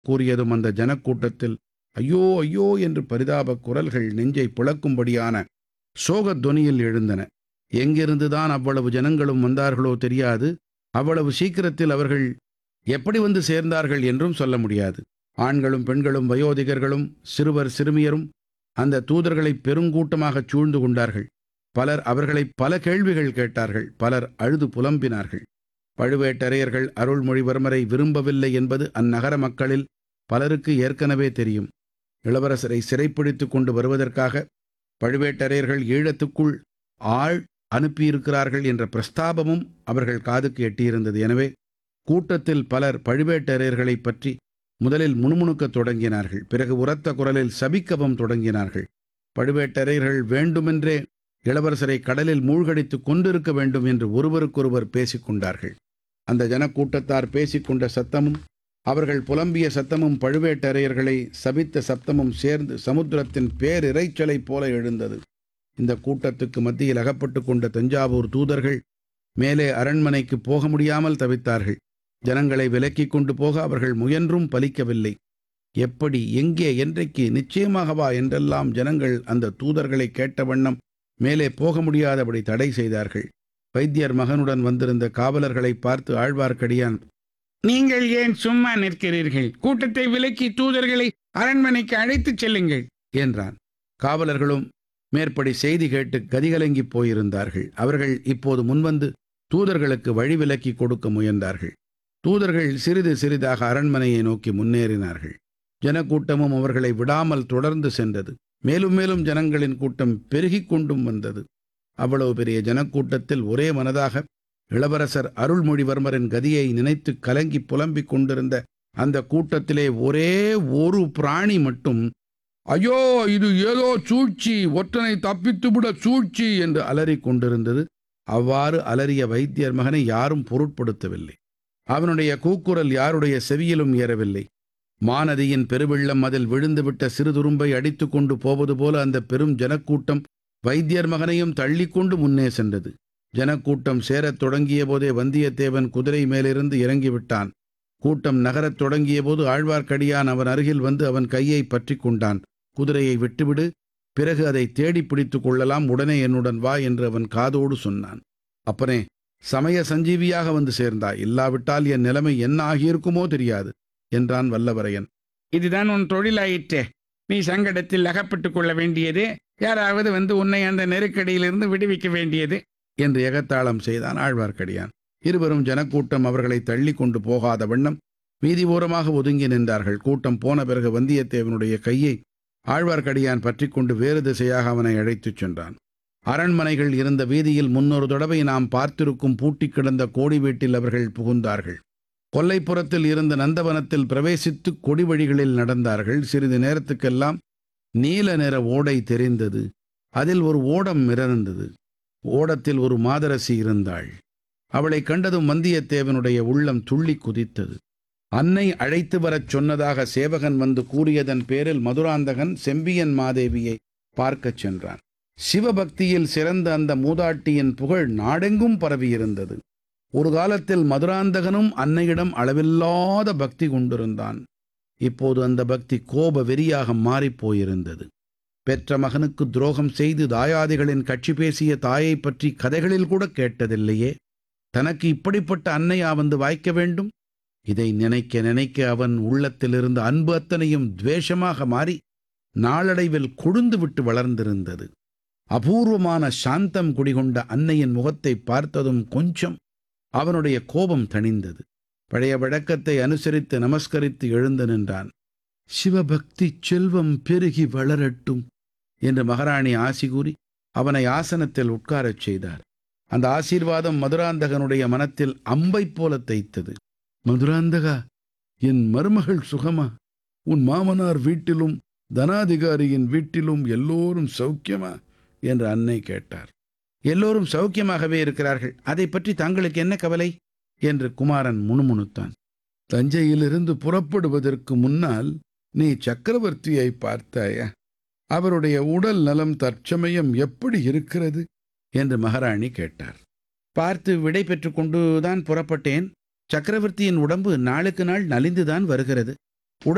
கூறியதும் அந்த ஜனக்கூட்டத்தில் ஐயோ ஐயோ என்று பரிதாப குரல்கள் நெஞ்சை பிளக்கும்படியான சோகத் தொனியில் எழுந்தன எங்கிருந்துதான் அவ்வளவு ஜனங்களும் வந்தார்களோ தெரியாது அவ்வளவு சீக்கிரத்தில் அவர்கள் எப்படி வந்து சேர்ந்தார்கள் என்றும் சொல்ல முடியாது ஆண்களும் பெண்களும் வயோதிகர்களும் சிறுவர் சிறுமியரும் அந்த தூதர்களை பெருங்கூட்டமாகச் சூழ்ந்து கொண்டார்கள் பலர் அவர்களை பல கேள்விகள் கேட்டார்கள் பலர் அழுது புலம்பினார்கள் பழுவேட்டரையர்கள் அருள்மொழிவர்மரை விரும்பவில்லை என்பது அந்நகர மக்களில் பலருக்கு ஏற்கனவே தெரியும் இளவரசரை சிறைப்பிடித்துக் கொண்டு வருவதற்காக பழுவேட்டரையர்கள் ஈழத்துக்குள் ஆள் அனுப்பியிருக்கிறார்கள் என்ற பிரஸ்தாபமும் அவர்கள் காதுக்கு எட்டியிருந்தது எனவே கூட்டத்தில் பலர் பழுவேட்டரையர்களை பற்றி முதலில் முணுமுணுக்கத் தொடங்கினார்கள் பிறகு உரத்த குரலில் சபிக்கவும் தொடங்கினார்கள் பழுவேட்டரையர்கள் வேண்டுமென்றே இளவரசரை கடலில் மூழ்கடித்து கொண்டிருக்க வேண்டும் என்று ஒருவருக்கொருவர் பேசிக்கொண்டார்கள் அந்த ஜனக்கூட்டத்தார் பேசிக்கொண்ட சத்தமும் அவர்கள் புலம்பிய சத்தமும் பழுவேட்டரையர்களை சபித்த சத்தமும் சேர்ந்து சமுத்திரத்தின் பேரிரைச்சலைப் போல எழுந்தது இந்த கூட்டத்துக்கு மத்தியில் அகப்பட்டு கொண்ட தஞ்சாவூர் தூதர்கள் மேலே அரண்மனைக்கு போக முடியாமல் தவித்தார்கள் ஜனங்களை விலக்கிக் கொண்டு போக அவர்கள் முயன்றும் பலிக்கவில்லை எப்படி எங்கே என்றைக்கு நிச்சயமாகவா என்றெல்லாம் ஜனங்கள் அந்த தூதர்களை கேட்ட வண்ணம் மேலே போக முடியாதபடி தடை செய்தார்கள் வைத்தியர் மகனுடன் வந்திருந்த காவலர்களை பார்த்து ஆழ்வார்க்கடியான் நீங்கள் ஏன் சும்மா நிற்கிறீர்கள் கூட்டத்தை விலக்கி தூதர்களை அரண்மனைக்கு அழைத்துச் செல்லுங்கள் என்றான் காவலர்களும் மேற்படி செய்தி கேட்டு கதிகலங்கிப் போயிருந்தார்கள் அவர்கள் இப்போது முன்வந்து தூதர்களுக்கு வழி விலக்கி கொடுக்க முயன்றார்கள் தூதர்கள் சிறிது சிறிதாக அரண்மனையை நோக்கி முன்னேறினார்கள் ஜனக்கூட்டமும் அவர்களை விடாமல் தொடர்ந்து சென்றது மேலும் மேலும் ஜனங்களின் கூட்டம் பெருகிக் கொண்டும் வந்தது அவ்வளவு பெரிய ஜனக்கூட்டத்தில் ஒரே மனதாக இளவரசர் அருள்மொழிவர்மரின் கதியை நினைத்து கலங்கி புலம்பிக் கொண்டிருந்த அந்த கூட்டத்திலே ஒரே ஒரு பிராணி மட்டும் ஐயோ இது ஏதோ சூழ்ச்சி ஒற்றனை தப்பித்துவிட சூழ்ச்சி என்று அலறிக் கொண்டிருந்தது அவ்வாறு அலறிய வைத்தியர் மகனை யாரும் பொருட்படுத்தவில்லை அவனுடைய கூக்குரல் யாருடைய செவியிலும் ஏறவில்லை மாநதியின் பெருவெள்ளம் அதில் விழுந்துவிட்ட சிறு துரும்பை அடித்து கொண்டு போவது போல அந்த பெரும் ஜனக்கூட்டம் வைத்தியர் மகனையும் தள்ளிக்கொண்டு முன்னே சென்றது ஜனக்கூட்டம் சேரத் தொடங்கிய போதே வந்தியத்தேவன் குதிரை மேலிருந்து இறங்கிவிட்டான் கூட்டம் நகரத் தொடங்கிய போது ஆழ்வார்க்கடியான் அவன் அருகில் வந்து அவன் கையை பற்றி கொண்டான் குதிரையை விட்டுவிடு பிறகு அதை தேடி பிடித்துக் கொள்ளலாம் உடனே என்னுடன் வா என்று அவன் காதோடு சொன்னான் அப்பனே சமய சஞ்சீவியாக வந்து சேர்ந்தாய் இல்லாவிட்டால் என் நிலைமை என்ன ஆகியிருக்குமோ தெரியாது என்றான் வல்லவரையன் இதுதான் உன் தொழிலாயிற்றே நீ சங்கடத்தில் அகப்பட்டுக் கொள்ள வேண்டியது யாராவது வந்து உன்னை அந்த நெருக்கடியிலிருந்து விடுவிக்க வேண்டியது என்று எகத்தாளம் செய்தான் ஆழ்வார்க்கடியான் இருவரும் ஜனக்கூட்டம் அவர்களை தள்ளி கொண்டு போகாத வண்ணம் வீதி ஓரமாக ஒதுங்கி நின்றார்கள் கூட்டம் போன பிறகு வந்தியத்தேவனுடைய கையை ஆழ்வார்க்கடியான் பற்றி கொண்டு வேறு திசையாக அவனை அழைத்துச் சென்றான் அரண்மனைகள் இருந்த வீதியில் முன்னொரு தடவை நாம் பார்த்திருக்கும் பூட்டிக் கிடந்த கோடி வீட்டில் அவர்கள் புகுந்தார்கள் கொல்லைப்புறத்தில் இருந்த நந்தவனத்தில் பிரவேசித்து கொடி வழிகளில் நடந்தார்கள் சிறிது நேரத்துக்கெல்லாம் நீல நிற ஓடை தெரிந்தது அதில் ஒரு ஓடம் மிதந்தது ஓடத்தில் ஒரு மாதரசி இருந்தாள் அவளை கண்டதும் வந்தியத்தேவனுடைய உள்ளம் துள்ளி குதித்தது அன்னை அழைத்து வரச் சொன்னதாக சேவகன் வந்து கூறியதன் பேரில் மதுராந்தகன் செம்பியன் மாதேவியை பார்க்கச் சென்றான் சிவபக்தியில் சிறந்த அந்த மூதாட்டியின் புகழ் நாடெங்கும் பரவியிருந்தது ஒரு காலத்தில் மதுராந்தகனும் அன்னையிடம் அளவில்லாத பக்தி கொண்டிருந்தான் இப்போது அந்த பக்தி கோப வெறியாக மாறிப்போயிருந்தது பெற்ற மகனுக்கு துரோகம் செய்து தாயாதிகளின் கட்சி பேசிய தாயை பற்றி கதைகளில் கூட கேட்டதில்லையே தனக்கு இப்படிப்பட்ட அன்னையா வந்து வாய்க்க வேண்டும் இதை நினைக்க நினைக்க அவன் உள்ளத்திலிருந்த அன்பு அத்தனையும் துவேஷமாக மாறி நாளடைவில் கொழுந்து விட்டு வளர்ந்திருந்தது அபூர்வமான சாந்தம் குடிகொண்ட அன்னையின் முகத்தை பார்த்ததும் கொஞ்சம் அவனுடைய கோபம் தணிந்தது பழைய வழக்கத்தை அனுசரித்து நமஸ்கரித்து எழுந்து நின்றான் சிவபக்தி செல்வம் பெருகி வளரட்டும் என்று மகாராணி ஆசி கூறி அவனை ஆசனத்தில் உட்காரச் செய்தார் அந்த ஆசீர்வாதம் மதுராந்தகனுடைய மனத்தில் அம்பைப் போல தைத்தது மதுராந்தகா என் மருமகள் சுகமா உன் மாமனார் வீட்டிலும் தனாதிகாரியின் வீட்டிலும் எல்லோரும் சௌக்கியமா என்று அன்னை கேட்டார் எல்லோரும் சௌக்கியமாகவே இருக்கிறார்கள் அதை பற்றி தங்களுக்கு என்ன கவலை என்று குமாரன் முணுமுணுத்தான் தஞ்சையிலிருந்து புறப்படுவதற்கு முன்னால் நீ சக்கரவர்த்தியை பார்த்தாயா அவருடைய உடல் நலம் தற்சமயம் எப்படி இருக்கிறது என்று மகாராணி கேட்டார் பார்த்து விடை பெற்றுக் கொண்டுதான் புறப்பட்டேன் சக்கரவர்த்தியின் உடம்பு நாளுக்கு நாள் நலிந்துதான் வருகிறது